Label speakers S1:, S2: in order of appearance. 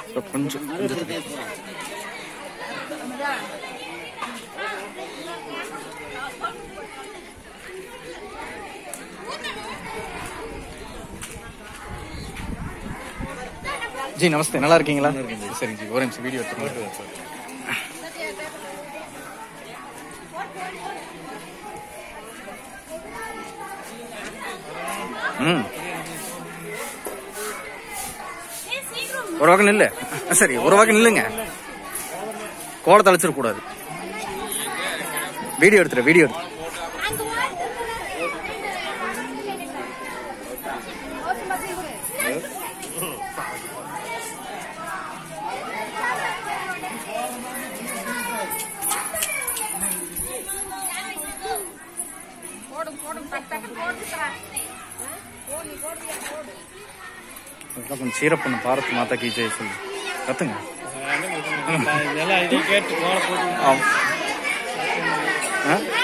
S1: இப்போ கொஞ்சம் கொஞ்சம் ஜி நமஸ்தே நல்லா இருக்கீங்களா சரி ஜி ஒரு நிமிஷம் வீடியோ எடுத்துக்கோங்க ம் ஒரு பக்கம் நில்லு சரி ஒரு பக்கம் நில்லுங்க கோலத்தை அழைச்சிடக்கூடாது வீடியோ எடுத்துரு வீடியோ எடுத்து அதெல்லாம் கொஞ்சம் சீரப் பண்ணு பாரத் மாதா கி ஜெய் சொல்லு கத்துங்க
S2: இதெல்லாம் இதை கேட்டு கோல போட்டு
S1: ஆம். ஆ?